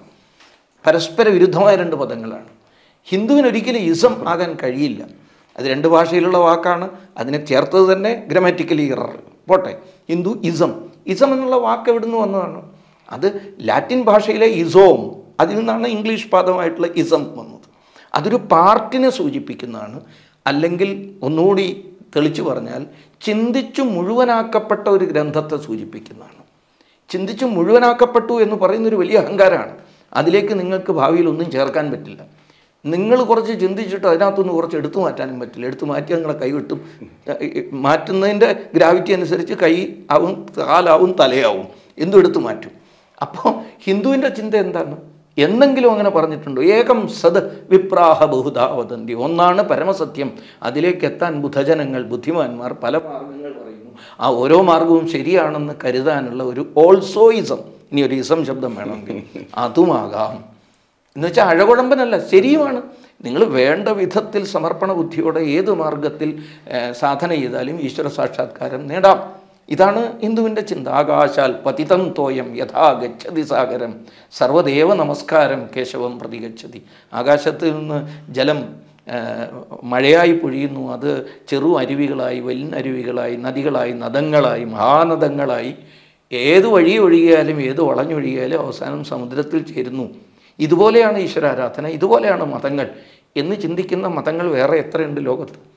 പരസ്പര വിരുദ്ധമായ രണ്ട് പദങ്ങളാണ് ഹിന്ദുവിന് ഒരിക്കലും ഇസം ആകാൻ കഴിയില്ല അത് രണ്ട് ഭാഷയിലുള്ള വാക്കാണ് അതിനെ ചേർത്തത് തന്നെ ഗ്രമാറ്റിക്കലി ഇറർ പോട്ടെ ഹിന്ദു ഇസം ഇസം എന്നുള്ള വാക്ക് എവിടുന്ന് വന്നതാണ് അത് ലാറ്റിൻ ഭാഷയിലെ ഇസോം അതിൽ നിന്നാണ് ഇംഗ്ലീഷ് പദമായിട്ടുള്ള ഇസം വന്നത് അതൊരു പാർട്ടിനെ സൂചിപ്പിക്കുന്നതാണ് അല്ലെങ്കിൽ ഒന്നുകൂടി തെളിച്ചു പറഞ്ഞാൽ ചിന്തിച്ചു മുഴുവനാക്കപ്പെട്ട ഒരു ഗ്രന്ഥത്തെ സൂചിപ്പിക്കുന്നതാണ് ചിന്തിച്ചു മുഴുവനാക്കപ്പെട്ടു എന്ന് പറയുന്നൊരു വലിയ അഹങ്കാരമാണ് അതിലേക്ക് നിങ്ങൾക്ക് ഭാവിയിൽ ഒന്നും ചേർക്കാൻ പറ്റില്ല നിങ്ങൾ കുറച്ച് ചിന്തിച്ചിട്ട് അതിനകത്തുനിന്ന് കുറച്ച് എടുത്തു മാറ്റാനും പറ്റില്ല എടുത്തു മാറ്റി നിങ്ങളെ കൈവിട്ടും മാറ്റുന്നതിൻ്റെ ഗ്രാവിറ്റി അനുസരിച്ച് കൈ ആവും കാലാവും തലയാവും എന്തും എടുത്തു മാറ്റും അപ്പോൾ ഹിന്ദുവിൻ്റെ ചിന്ത എന്താണ് എന്തെങ്കിലും അങ്ങനെ പറഞ്ഞിട്ടുണ്ടോ ഏകം സത് വിപ്രാഹ ബഹുധാ വദന്തി ഒന്നാണ് പരമസത്യം അതിലേക്ക് എത്താൻ ബുധജനങ്ങൾ ബുദ്ധിമാന്മാർ പല മാർഗങ്ങൾ പറയുന്നു ആ ഓരോ മാർഗവും ശരിയാണെന്ന് കരുതാനുള്ള ഒരു ഓൾസോയിസം ഇനി ഒരു ഇസം ശബ്ദം വേണമെങ്കിൽ അതുമാകാം എന്ന് വെച്ചാൽ അഴകുഴമ്പനല്ല ശരിയുമാണ് നിങ്ങൾ വേണ്ട വിധത്തിൽ സമർപ്പണ ബുദ്ധിയോടെ ഏത് മാർഗത്തിൽ ഏഹ്, സാധന ചെയ്താലും ഈശ്വര സാക്ഷാത്കാരം നേടാം ഇതാണ് ഹിന്ദുവിൻ്റെ ചിന്ത ആകാശാൽ പതിതം തോയം യഥാ ഗച്ഛതി സാഗരം സർവദേവ നമസ്കാരം കേശവം പ്രതിഗച്ഛതി ആകാശത്തിൽ നിന്ന് ജലം ഏഹ്, മഴയായി പൊഴിയുന്നു അത് ചെറു അരുവികളായി വലിനരുവികളായി നദികളായി നദങ്ങളായി മഹാനദങ്ങളായി ഏത് വഴി ഒഴുകിയാലും ഏത് വളഞ്ഞൊഴുകിയാലും അവസാനം സമുദ്രത്തിൽ ചേരുന്നു ഇതുപോലെയാണ് ഈശ്വരാരാധന ഇതുപോലെയാണ് മതങ്ങൾ എന്ന് ചിന്തിക്കുന്ന മതങ്ങൾ വേറെ എത്രയുണ്ട് ലോകത്ത്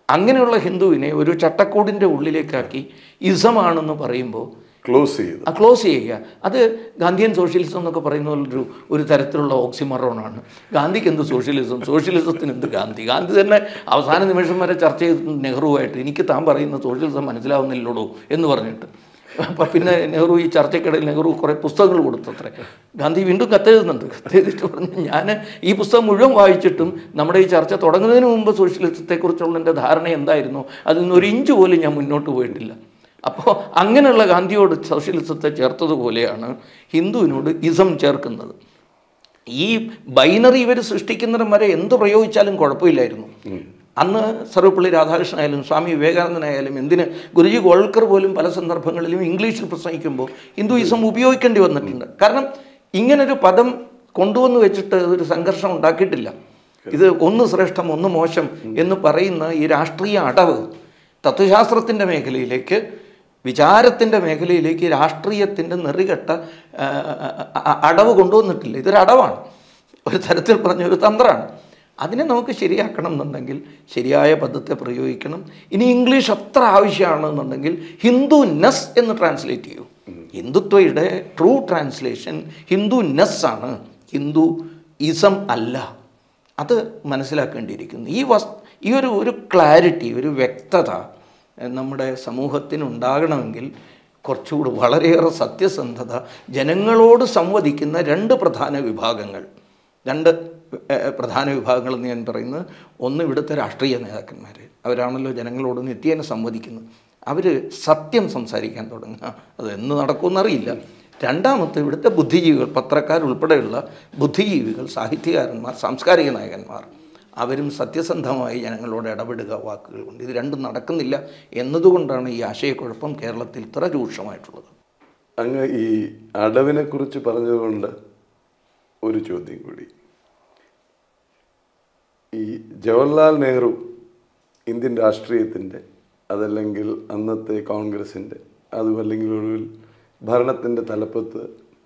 അങ്ങനെയുള്ള ഹിന്ദുവിനെ ഒരു ചട്ടക്കൂടിൻ്റെ ഉള്ളിലേക്കാക്കി ഇസമാണെന്ന് പറയുമ്പോൾ ക്ലോസ് ചെയ്തു ആ ക്ലോസ് ചെയ്യുക അത് ഗാന്ധിയൻ സോഷ്യലിസം എന്നൊക്കെ പറയുന്ന പോലൊരു ഒരു തരത്തിലുള്ള ഓക്സിമറോണാണ് ഗാന്ധിക്ക് എന്ത് സോഷ്യലിസം സോഷ്യലിസത്തിന് എന്ത് ഗാന്ധി ഗാന്ധി തന്നെ അവസാന നിമിഷം വരെ ചർച്ച ചെയ്ത് നെഹ്റുവായിട്ട് എനിക്ക് താൻ പറയുന്ന സോഷ്യലിസം മനസ്സിലാവുന്നില്ലടോ എന്ന് പറഞ്ഞിട്ട് അപ്പം പിന്നെ നെഹ്റു ഈ ചർച്ചയ്ക്കിടയിൽ നെഹ്റു കുറേ പുസ്തകങ്ങൾ കൊടുത്തത്രേ ഗാന്ധി വീണ്ടും കത്തെഴുതുന്നുണ്ട് കത്തെഴുതിയിട്ട് പറഞ്ഞു ഞാൻ ഈ പുസ്തകം മുഴുവൻ വായിച്ചിട്ടും നമ്മുടെ ഈ ചർച്ച തുടങ്ങുന്നതിന് മുമ്പ് സോഷ്യലിസത്തെക്കുറിച്ചുള്ള എൻ്റെ ധാരണ എന്തായിരുന്നു അതിൽ നിന്ന് ഒരു ഇഞ്ച് പോലും ഞാൻ മുന്നോട്ട് പോയിട്ടില്ല അപ്പോൾ അങ്ങനെയുള്ള ഗാന്ധിയോട് സോഷ്യലിസത്തെ ചേർത്തതുപോലെയാണ് ഹിന്ദുവിനോട് ഇസം ചേർക്കുന്നത് ഈ ബൈനറി ഇവർ സൃഷ്ടിക്കുന്നിടം വരെ എന്ത് പ്രയോഗിച്ചാലും കുഴപ്പമില്ലായിരുന്നു അന്ന് സർവപ്പള്ളി രാധാകൃഷ്ണനായാലും സ്വാമി വിവേകാനന്ദനായാലും എന്തിന് ഗുരുജി ഗോൾക്കർ പോലും പല സന്ദർഭങ്ങളിലും ഇംഗ്ലീഷിൽ പ്രസംഗിക്കുമ്പോൾ ഹിന്ദുയിസം ഉപയോഗിക്കേണ്ടി വന്നിട്ടുണ്ട് കാരണം ഇങ്ങനൊരു പദം കൊണ്ടുവന്ന് വെച്ചിട്ട് ഒരു സംഘർഷം ഉണ്ടാക്കിയിട്ടില്ല ഇത് ഒന്ന് ശ്രേഷ്ഠം ഒന്ന് മോശം എന്ന് പറയുന്ന ഈ രാഷ്ട്രീയ അടവ് തത്വശാസ്ത്രത്തിൻ്റെ മേഖലയിലേക്ക് വിചാരത്തിൻ്റെ മേഖലയിലേക്ക് രാഷ്ട്രീയത്തിൻ്റെ നെറികെട്ട ആ, ആ, അടവ് കൊണ്ടുവന്നിട്ടില്ല ഇതൊരു അടവാണ് ഒരു തരത്തിൽ പറഞ്ഞ ഒരു തന്ത്രമാണ് അതിനെ നമുക്ക് ശരിയാക്കണം എന്നുണ്ടെങ്കിൽ ശരിയായ പദത്തെ പ്രയോഗിക്കണം ഇനി ഇംഗ്ലീഷ് അത്ര ആവശ്യമാണെന്നുണ്ടെങ്കിൽ ഹിന്ദു നെസ് എന്ന് ട്രാൻസ്ലേറ്റ് ചെയ്യൂ ഹിന്ദുത്വയുടെ ട്രൂ ട്രാൻസ്ലേഷൻ ഹിന്ദു നെസ് ആണ് ഹിന്ദു ഇസം അല്ല അത് മനസ്സിലാക്കേണ്ടിയിരിക്കുന്നു ഈ വസ് ഈ ഒരു ഒരു ക്ലാരിറ്റി ഒരു വ്യക്തത എഹ്, നമ്മുടെ സമൂഹത്തിന് ഉണ്ടാകണമെങ്കിൽ കുറച്ചുകൂടി വളരെയേറെ സത്യസന്ധത ജനങ്ങളോട് സംവദിക്കുന്ന രണ്ട് പ്രധാന വിഭാഗങ്ങൾ രണ്ട് എഹ്, പ്രധാന വിഭാഗങ്ങൾ എന്ന് ഞാൻ പറയുന്നത് ഒന്ന് ഇവിടുത്തെ രാഷ്ട്രീയ നേതാക്കന്മാർ അവരാണല്ലോ ജനങ്ങളോട് നിത്യേന സംവദിക്കുന്നത് അവർ സത്യം സംസാരിക്കാൻ തുടങ്ങുക അത് എന്ന് നടക്കുമെന്നറിയില്ല രണ്ടാമത്തെ ഇവിടുത്തെ ബുദ്ധിജീവികൾ പത്രക്കാരുൾപ്പെടെയുള്ള ബുദ്ധിജീവികൾ സാഹിത്യകാരന്മാർ സാംസ്കാരിക നായകന്മാർ അവരും സത്യസന്ധമായി ജനങ്ങളോട് ഇടപെടുക വാക്കുകൾ കൊണ്ട് ഇത് രണ്ടും നടക്കുന്നില്ല എന്നതുകൊണ്ടാണ് ഈ ആശയക്കുഴപ്പം കേരളത്തിൽ ഇത്ര രൂക്ഷമായിട്ടുള്ളത് അങ്ങ് ഈ അടവിനെ കുറിച്ച് പറഞ്ഞതുകൊണ്ട് ഒരു ചോദ്യം കൂടി ഈ ജവഹർലാൽ നെഹ്റു ഇന്ത്യൻ രാഷ്ട്രീയത്തിൻ്റെ അതല്ലെങ്കിൽ അന്നത്തെ കോൺഗ്രസിൻ്റെ അതുമല്ലെങ്കിൽ ഒടുവിൽ ഭരണത്തിൻ്റെ തലപ്പത്ത്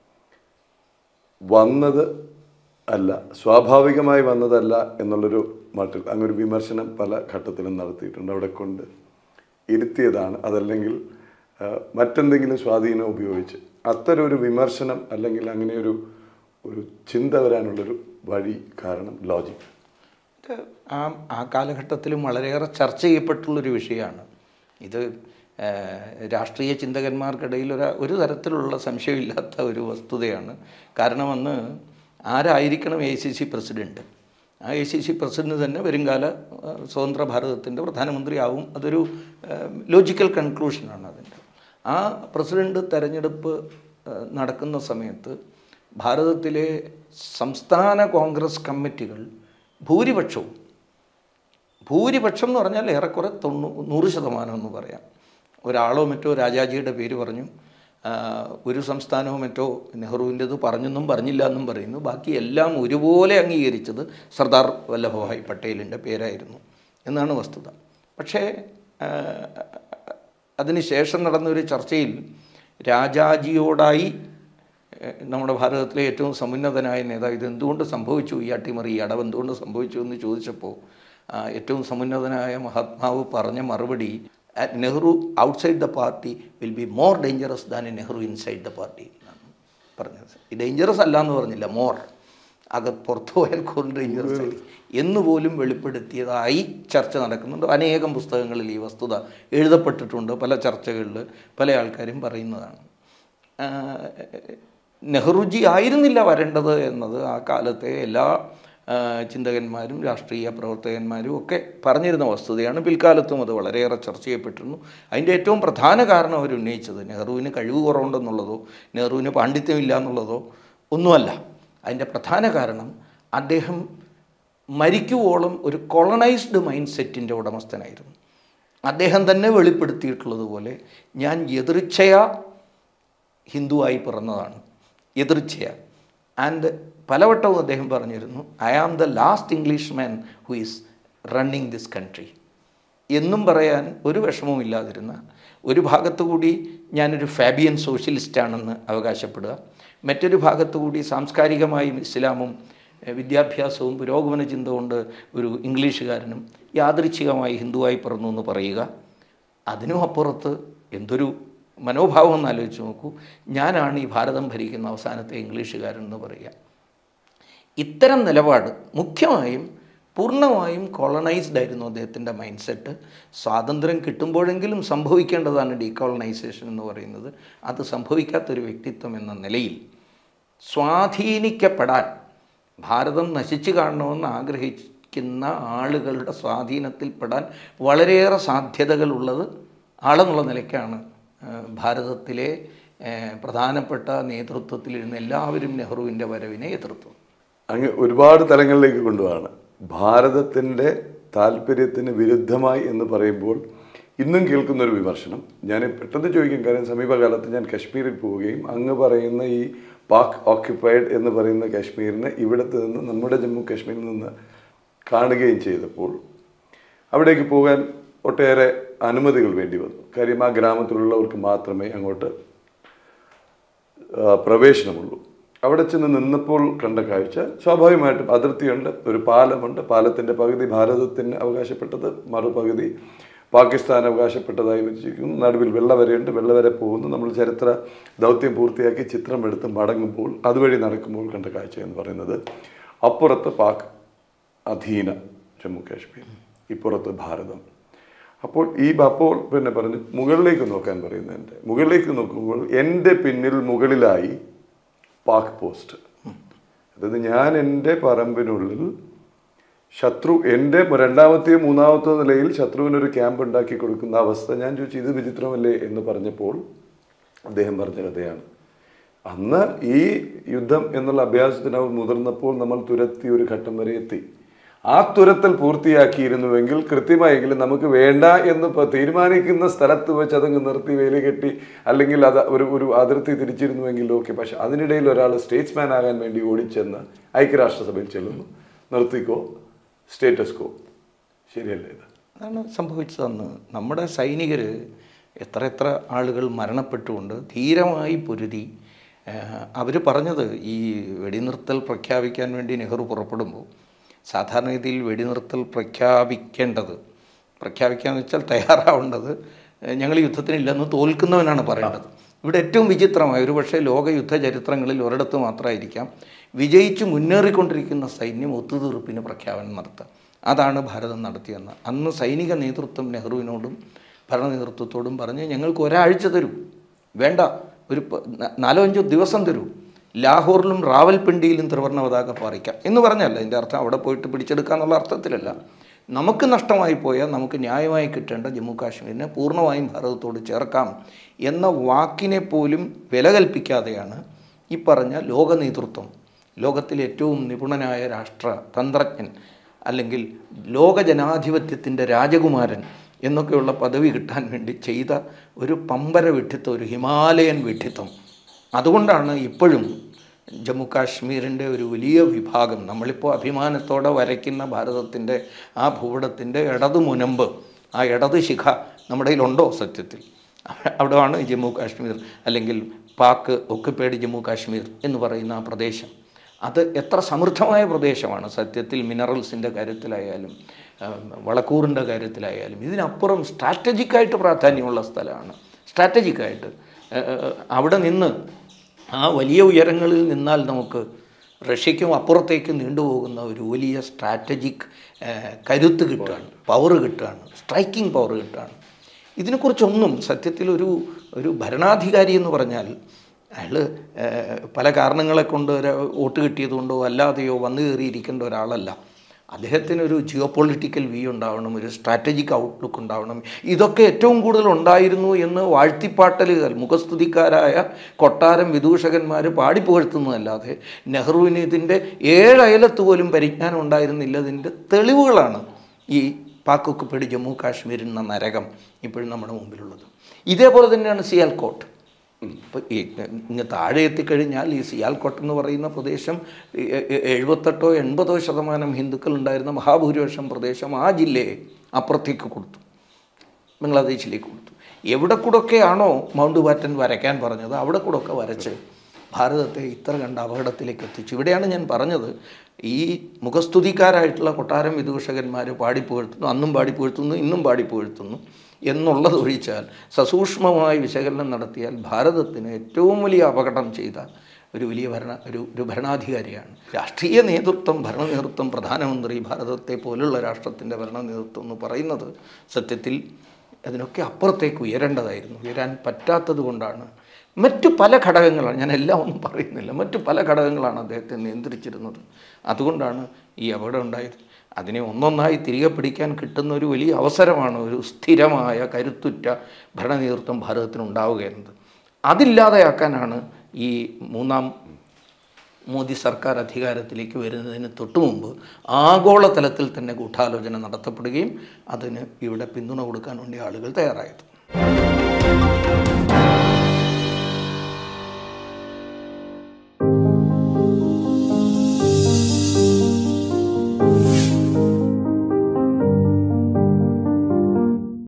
വന്നത് അല്ല സ്വാഭാവികമായി വന്നതല്ല എന്നുള്ളൊരു മട്ടിൽ അങ്ങൊരു വിമർശനം പല ഘട്ടത്തിലും നടത്തിയിട്ടുണ്ട് അവിടെ കൊണ്ട് ഇരുത്തിയതാണ് അതല്ലെങ്കിൽ ആ, മറ്റെന്തെങ്കിലും സ്വാധീനം ഉപയോഗിച്ച് അത്തരം ഒരു വിമർശനം അല്ലെങ്കിൽ അങ്ങനെ ഒരു ഒരു ചിന്ത വരാനുള്ളൊരു വഴി കാരണം ലോജിക് ഇത് ആ ആ കാലഘട്ടത്തിലും വളരെയേറെ ചർച്ച ചെയ്യപ്പെട്ടുള്ളൊരു വിഷയമാണ് ഇത് ഏഹ്, രാഷ്ട്രീയ ചിന്തകന്മാർക്കിടയിൽ ഒരു ഒരു തരത്തിലുള്ള സംശയമില്ലാത്ത ഒരു വസ്തുതയാണ് കാരണം അന്ന് ആരായിരിക്കണം എ സി സി പ്രസിഡൻറ്റ് ആ എ സി സി പ്രസിഡന്റ് തന്നെ വരുംകാല ഏഹ്, സ്വതന്ത്ര ഭാരതത്തിൻ്റെ പ്രധാനമന്ത്രിയാവും അതൊരു ലോജിക്കൽ കൺക്ലൂഷനാണ് അതിൻ്റെ ആ പ്രസിഡന്റ് തെരഞ്ഞെടുപ്പ് ഏഹ്, നടക്കുന്ന സമയത്ത് ഭാരതത്തിലെ സംസ്ഥാന കോൺഗ്രസ് കമ്മിറ്റികൾ ഭൂരിപക്ഷവും ഭൂരിപക്ഷം എന്ന് പറഞ്ഞാൽ ഏറെക്കുറെ തൊണ്ണൂ നൂറ് ശതമാനം എന്ന് പറയാം ഒരാളോ മറ്റോ രാജാജിയുടെ പേര് പറഞ്ഞു ആ, ഒരു സംസ്ഥാനമോ മറ്റോ നെഹ്റുവിൻ്റെത് പറഞ്ഞെന്നും പറഞ്ഞില്ല എന്നും പറയുന്നു ബാക്കി എല്ലാം ഒരുപോലെ അംഗീകരിച്ചത് സർദാർ വല്ലഭഭായ് പട്ടേലിൻ്റെ പേരായിരുന്നു എന്നാണ് വസ്തുത പക്ഷേ ആ, അതിനുശേഷം നടന്ന ഒരു ചർച്ചയിൽ രാജാജിയോടായി ഏഹ് നമ്മുടെ ഭാരതത്തിലെ ഏറ്റവും സമുന്നതനായ നേതാവ് ഇത് എന്തുകൊണ്ട് സംഭവിച്ചു ഈ അട്ടിമറി ഈ അടവ് എന്തുകൊണ്ട് സംഭവിച്ചു എന്ന് ചോദിച്ചപ്പോൾ ആ, ഏറ്റവും സമുന്നതനായ മഹാത്മാവ് പറഞ്ഞ മറുപടി "At Nehru outside the party will be more dangerous than a Nehru inside the party എന്നാണ് പറഞ്ഞത് ഈ ഡേഞ്ചറസ് അല്ല എന്ന് പറഞ്ഞില്ല മോർ അകത്ത് പുറത്തു പോയാൽ കൂടുതൽ ഡേഞ്ചറസ് ആയി എന്ന് പോലും വെളിപ്പെടുത്തിയതായി ചർച്ച നടക്കുന്നുണ്ട് അനേകം പുസ്തകങ്ങളിൽ ഈ വസ്തുത എഴുതപ്പെട്ടിട്ടുണ്ട് പല ചർച്ചകളിൽ പല ആൾക്കാരും പറയുന്നതാണ് ആഹ് നെഹ്റുജി ആയിരുന്നില്ല വരേണ്ടത് എന്നത് ആ കാലത്തെ എല്ലാ ആഹ് ചിന്തകന്മാരും രാഷ്ട്രീയ പ്രവർത്തകന്മാരും ഒക്കെ പറഞ്ഞിരുന്ന വസ്തുതയാണ് പിൽക്കാലത്തും അത് വളരെയേറെ ചർച്ച ചെയ്യപ്പെട്ടിരുന്നു അതിൻ്റെ ഏറ്റവും പ്രധാന കാരണം അവർ ഉന്നയിച്ചത് നെഹ്റുവിന് കഴിവ് കുറവുണ്ടെന്നുള്ളതോ നെഹ്റുവിന് പാണ്ഡിത്യമില്ല എന്നുള്ളതോ ഒന്നുമല്ല അതിൻ്റെ പ്രധാന കാരണം അദ്ദേഹം മരിക്കുവോളം ഒരു കൊളണൈസ്ഡ് മൈൻഡ് സെറ്റിൻ്റെ ഉടമസ്ഥനായിരുന്നു അദ്ദേഹം തന്നെ വെളിപ്പെടുത്തിയിട്ടുള്ളതുപോലെ ഞാൻ എതിർച്ചയാ ഹിന്ദുവായി പിറന്നതാണ് എതിർച്ചയ ആൻഡ് പലവട്ടവും അദ്ദേഹം പറഞ്ഞിരുന്നു I am the last English man who is running this country എന്നും പറയാൻ ഒരു വിഷമവും ഇല്ലാതിരുന്ന ഒരു ഭാഗത്തു കൂടി ഞാനൊരു ഫാബിയൻ സോഷ്യലിസ്റ്റാണെന്ന് അവകാശപ്പെടുക മറ്റൊരു ഭാഗത്തു കൂടി സാംസ്കാരികമായും ഇസ്ലാമും ഏഹ്, വിദ്യാഭ്യാസവും പുരോഗമന ചിന്ത കൊണ്ട് ഒരു ഇംഗ്ലീഷുകാരനും യാദൃച്ഛികമായി ഹിന്ദുവായി പിറന്നു എന്ന് പറയുക അതിനും അപ്പുറത്ത് എന്തൊരു മനോഭാവം എന്ന് ആലോചിച്ച് നോക്കൂ ഞാനാണ് ഈ ഭാരതം ഭരിക്കുന്ന അവസാനത്തെ ഇംഗ്ലീഷുകാരൻ എന്ന് പറയുക ഇത്തരം നിലപാട് മുഖ്യമായും പൂർണ്ണമായും കോളനൈസ്ഡ് ആയിരുന്നു അദ്ദേഹത്തിൻ്റെ മൈൻഡ് സെറ്റ് സ്വാതന്ത്ര്യം കിട്ടുമ്പോഴെങ്കിലും സംഭവിക്കേണ്ടതാണ് ഡീകോളനൈസേഷൻ എന്ന് പറയുന്നത് അത് സംഭവിക്കാത്തൊരു വ്യക്തിത്വം എന്ന നിലയിൽ സ്വാധീനിക്കപ്പെടാൻ ഭാരതം നശിച്ചു കാണണമെന്ന് ആഗ്രഹിക്കുന്ന ആളുകളുടെ സ്വാധീനത്തിൽപ്പെടാൻ വളരെയേറെ സാധ്യതകളുള്ളത് ആളെന്നുള്ള നിലയ്ക്കാണ് ആ, ഭാരതത്തിലെ ആ, പ്രധാനപ്പെട്ട നേതൃത്വത്തിലിരുന്ന എല്ലാവരും നെഹ്റുവിൻ്റെ വരവിനെ എതിർത്തു അങ്ങ് ഒരുപാട് തലങ്ങളിലേക്ക് കൊണ്ടുപോവാണ് ഭാരതത്തിൻ്റെ താല്പര്യത്തിന് വിരുദ്ധമായി എന്ന് പറയുമ്പോൾ ഇന്നും കേൾക്കുന്ന ഒരു വിമർശനം ഞാൻ പെട്ടെന്ന് ചോദിക്കും കാര്യം സമീപകാലത്ത് ഞാൻ കശ്മീരിൽ പോവുകയും അങ്ങ് പറയുന്ന ഈ പാക് ഓക്യുപ്പൈഡ് എന്ന് പറയുന്ന കാശ്മീരിനെ ഇവിടുത്തെ നിന്ന് നമ്മുടെ ജമ്മു കാശ്മീരിൽ നിന്ന് കാണുകയും ചെയ്തപ്പോൾ അവിടേക്ക് പോകാൻ ഒട്ടേറെ അനുമതികൾ വേണ്ടി വന്നു കാര്യം ആ ഗ്രാമത്തിലുള്ളവർക്ക് മാത്രമേ അങ്ങോട്ട് ആ, പ്രവേശനമുള്ളൂ അവിടെ ചെന്ന് നിന്നപ്പോൾ കണ്ട കാഴ്ച സ്വാഭാവികമായിട്ടും അതിർത്തിയുണ്ട് ഒരു പാലമുണ്ട് പാലത്തിൻ്റെ പകുതി ഭാരതത്തിന് അവകാശപ്പെട്ടത് മറുപകുതി പാകിസ്ഥാൻ അവകാശപ്പെട്ടതായി വെച്ചിരിക്കുന്നു നടുവിൽ വെള്ളവരയുണ്ട് വെള്ളവരെ പോകുന്നു നമ്മൾ ചരിത്ര ദൗത്യം പൂർത്തിയാക്കി ചിത്രം എടുത്ത് മടങ്ങുമ്പോൾ അതുവഴി നടക്കുമ്പോൾ കണ്ട കാഴ്ച എന്ന് പറയുന്നത് അപ്പുറത്ത് പാക് അധീന ജമ്മു കാശ്മീർ ഇപ്പുറത്ത് ഭാരതം അപ്പോൾ ഈ അപ്പോൾ പിന്നെ പറഞ്ഞു മുകളിലേക്ക് നോക്കാൻ പറയുന്നുണ്ട് മുകളിലേക്ക് നോക്കുമ്പോൾ എൻ്റെ പിന്നിൽ മുകളിലായി പാക് പോസ്റ്റ് അതായത് ഞാൻ എൻ്റെ പറമ്പിനുള്ളിൽ ശത്രു എൻ്റെ രണ്ടാമത്തെയോ മൂന്നാമത്തെയോ നിലയിൽ ശത്രുവിനൊരു ക്യാമ്പ് ഉണ്ടാക്കി കൊടുക്കുന്ന അവസ്ഥ ഞാൻ ചോദിച്ചു ഇത് വിചിത്രമല്ലേ എന്ന് പറഞ്ഞപ്പോൾ അദ്ദേഹം പറഞ്ഞ കഥയാണ് അന്ന് ഈ യുദ്ധം എന്നുള്ള അഭ്യാസത്തിന് അവർ മുതിർന്നപ്പോൾ നമ്മൾ തുരത്തി ഒരു ഘട്ടം വരെ എത്തി ആ തുരത്തൽ പൂർത്തിയാക്കിയിരുന്നുവെങ്കിൽ കൃത്യമായെങ്കിലും നമുക്ക് വേണ്ട എന്ന് പ- തീരുമാനിക്കുന്ന സ്ഥലത്ത് വെച്ച് അതങ്ങ് നിർത്തി വേലി കെട്ടി അല്ലെങ്കിൽ അത് ഒരു ഒരു അതിർത്തി തിരിച്ചിരുന്നുവെങ്കിൽ ഓക്കെ പക്ഷെ അതിനിടയിൽ ഒരാൾ സ്റ്റേറ്റ്സ്മാൻ ആകാൻ വേണ്ടി ഓടിച്ചെന്ന് ഐക്യരാഷ്ട്രസഭയിൽ ചെല്ലുന്നു നിർത്തിക്കോ സ്റ്റേറ്റസ് കോ ശരിയല്ലേ ഇത് അതാണ് സംഭവിച്ചതെന്ന് നമ്മുടെ സൈനികർ എത്ര എത്ര ആളുകൾ മരണപ്പെട്ടുകൊണ്ട് ധീരമായി പൊരുതി അവർ പറഞ്ഞത് ഈ വെടിനിർത്തൽ പ്രഖ്യാപിക്കാൻ വേണ്ടി നെഹ്റു പുറപ്പെടുമ്പോൾ സാധാരണഗതിയിൽ വെടിനിർത്തൽ പ്രഖ്യാപിക്കേണ്ടത് പ്രഖ്യാപിക്കാന്ന് വെച്ചാൽ തയ്യാറാവേണ്ടത് ഏഹ്, ഞങ്ങൾ യുദ്ധത്തിനില്ലെന്ന് തോൽക്കുന്നവനാണ് പറയേണ്ടത് ഇവിടെ ഏറ്റവും വിചിത്രമായ ഒരു പക്ഷേ ലോക യുദ്ധ ചരിത്രങ്ങളിൽ ഒരിടത്ത് മാത്രമായിരിക്കാം വിജയിച്ച് മുന്നേറിക്കൊണ്ടിരിക്കുന്ന സൈന്യം ഒത്തുതീർപ്പിന് പ്രഖ്യാപനം നടത്തുക അതാണ് ഭാരതം നടത്തിയെന്ന് അന്ന് സൈനിക നേതൃത്വം നെഹ്റുവിനോടും ഭരണ നേതൃത്വത്തോടും പറഞ്ഞ് ഞങ്ങൾക്ക് ഒരാഴ്ച തരൂ വേണ്ട ഒരു പ- ന- നാലോ അഞ്ചോ ദിവസം തരൂ ലാഹോറിലും റാവൽപിണ്ടിയിലും ത്രിവർണ്ണ പതാക പാറിക്കാം എന്ന് പറഞ്ഞല്ല അതിൻ്റെ അർത്ഥം അവിടെ പോയിട്ട് പിടിച്ചെടുക്കുക എന്നുള്ള അർത്ഥത്തിലല്ല നമുക്ക് നഷ്ടമായി പോയാൽ നമുക്ക് ന്യായമായി കിട്ടേണ്ട ജമ്മു കാശ്മീരിനെ പൂർണ്ണമായും ഭാരതത്തോട് ചേർക്കാം എന്ന വാക്കിനെ പോലും വില കൽപ്പിക്കാതെയാണ് ഈ പറഞ്ഞ ലോക നേതൃത്വം ലോകത്തിലെ ഏറ്റവും നിപുണനായ രാഷ്ട്ര തന്ത്രജ്ഞൻ അല്ലെങ്കിൽ ലോക ജനാധിപത്യത്തിൻ്റെ രാജകുമാരൻ എന്നൊക്കെയുള്ള പദവി കിട്ടാൻ വേണ്ടി ചെയ്ത ഒരു പമ്പര വിഡ്ഢിത്തം ഒരു ഹിമാലയൻ വിഡ്ഢിത്തം അതുകൊണ്ടാണ് ഇപ്പോഴും ജമ്മു കാശ്മീരിൻ്റെ ഒരു വലിയ വിഭാഗം നമ്മളിപ്പോൾ അഭിമാനത്തോടെ വരയ്ക്കുന്ന ഭാരതത്തിൻ്റെ ആ ഭൂപടത്തിൻ്റെ ഇടതു മുനമ്പ് ആ ഇടത് ശിഖ നമ്മുടെ കയ്യിലുണ്ടോ സത്യത്തിൽ അവിടെയാണ് ജമ്മു കാശ്മീർ അല്ലെങ്കിൽ പാക്ക് ഒക്കുപ്പേഡ് ജമ്മു കാശ്മീർ എന്ന് പറയുന്ന ആ പ്രദേശം അത് എത്ര സമൃദ്ധമായ പ്രദേശമാണ് സത്യത്തിൽ മിനറൽസിൻ്റെ കാര്യത്തിലായാലും ഉം, വളക്കൂറിൻ്റെ കാര്യത്തിലായാലും ഇതിനപ്പുറം സ്ട്രാറ്റജിക്കായിട്ട് പ്രാധാന്യമുള്ള സ്ഥലമാണ് സ്ട്രാറ്റജിക്കായിട്ട് ഏഹ്, അവിടെ നിന്ന് ആ വലിയ ഉയരങ്ങളിൽ നിന്നാൽ നമുക്ക് റഷ്യക്കും അപ്പുറത്തേക്ക് നീണ്ടുപോകുന്ന ഒരു വലിയ സ്ട്രാറ്റജിക് കരുത്ത് കിട്ടുകയാണ് പവർ കിട്ടുകയാണ് സ്ട്രൈക്കിംഗ് പവർ കിട്ടുകയാണ് ഇതിനെക്കുറിച്ചൊന്നും സത്യത്തിൽ ഒരു ഒരു ഭരണാധികാരി എന്ന് പറഞ്ഞാൽ അയാൾ പല കാരണങ്ങളെ കൊണ്ട് ഒരു വോട്ട് കിട്ടിയതുകൊണ്ടോ അല്ലാതെയോ വന്നു കയറിയിരിക്കേണ്ട ഒരാളല്ല അദ്ദേഹത്തിന് ഒരു ജിയോ പൊളിറ്റിക്കൽ വ്യൂ ഉണ്ടാവണം ഒരു സ്ട്രാറ്റജിക് ഔട്ട്ലുക്ക് ഉണ്ടാവണം ഇതൊക്കെ ഏറ്റവും കൂടുതൽ ഉണ്ടായിരുന്നു എന്ന് വാഴ്ത്തിപ്പാട്ടലുകൾ മുഖസ്തുതിക്കാരായ കൊട്ടാരം വിദൂഷകന്മാർ പാടിപ്പുകഴ്ത്തുന്നതല്ലാതെ നെഹ്റുവിന് ഇതിൻ്റെ ഏഴയലത്ത് പോലും പരിജ്ഞാനം ഉണ്ടായിരുന്നില്ല ഇതിൻ്റെ തെളിവുകളാണ് ഈ പാക് ഒക്കുപ്പേട് ജമ്മു കാശ്മീർ എന്ന നരകം ഇപ്പോഴും നമ്മുടെ മുമ്പിലുള്ളത് ഇതേപോലെ തന്നെയാണ് സിയാൽകോട്ട് ഇപ്പോൾ ഈ ഇങ്ങ് താഴെ എത്തിക്കഴിഞ്ഞാൽ ഈ സിയാൽകോട്ട് എന്ന് പറയുന്ന പ്രദേശം എ- എ- എഴുപത്തെട്ടോ എൺപതോ ശതമാനം ഹിന്ദുക്കൾ ഉണ്ടായിരുന്ന മഹാഭൂരിപക്ഷം പ്രദേശം ആ ജില്ലയെ അപ്പുറത്തേക്ക് കൊടുത്തു ബംഗ്ലാദേശിലേക്ക് കൊടുത്തു എവിടെ കൂടെയൊക്കെയാണോ മൗണ്ട് ബാറ്റൻ വരയ്ക്കാൻ പറഞ്ഞത് അവിടെ കൂടെയൊക്കെ വരച്ച് ഭാരതത്തെ ഇത്ര കണ്ട അപകടത്തിലേക്ക് എത്തിച്ചു ഇവിടെയാണ് ഞാൻ പറഞ്ഞത് ഈ മുഖസ്തുതിക്കാരായിട്ടുള്ള കൊട്ടാരം വിദൂഷകന്മാർ പാടിപ്പുകഴ്ത്തുന്നു അന്നും പാടിപ്പുകഴ്ത്തുന്നു ഇന്നും പാടിപ്പുകഴ്ത്തുന്നു എന്നുള്ളത് ഒഴിച്ചാൽ സസൂക്ഷ്മമായി വിശകലനം നടത്തിയാൽ ഭാരതത്തിന് ഏറ്റവും വലിയ അപകടം ചെയ്ത ഒരു വലിയ ഭരണ ഒരു ഒരു ഭരണാധികാരിയാണ് രാഷ്ട്രീയ നേതൃത്വം ഭരണ നേതൃത്വം പ്രധാനമന്ത്രി ഭാരതത്തെ പോലുള്ള രാഷ്ട്രത്തിൻ്റെ ഭരണ നേതൃത്വം എന്ന് പറയുന്നത് സത്യത്തിൽ അതിനൊക്കെ അപ്പുറത്തേക്ക് ഉയരേണ്ടതായിരുന്നു ഉയരാൻ പറ്റാത്തത് കൊണ്ടാണ് മറ്റു പല ഘടകങ്ങളാണ് ഞാൻ എല്ലാം ഒന്നും പറയുന്നില്ല മറ്റു പല ഘടകങ്ങളാണ് അദ്ദേഹത്തെ നിയന്ത്രിച്ചിരുന്നത് അതുകൊണ്ടാണ് ഈ അപകടം ഉണ്ടായത് അതിനെ ഒന്നൊന്നായി തിരികെ പിടിക്കാൻ കിട്ടുന്ന ഒരു വലിയ അവസരമാണ് ഒരു സ്ഥിരമായ കരുത്തുറ്റ ഭരണനേതൃത്വം ഭാരതത്തിന് ഉണ്ടാവുക എന്നത് അതില്ലാതെയാക്കാനാണ് ഈ മൂന്നാം മോദി സർക്കാർ അധികാരത്തിലേക്ക് വരുന്നതിന് തൊട്ടു മുമ്പ് ആഗോളതലത്തിൽ തന്നെ ഗൂഢാലോചന നടത്തപ്പെടുകയും അതിന് ഇവിടെ പിന്തുണ കൊടുക്കാൻ വേണ്ടി ആളുകൾ തയ്യാറായത്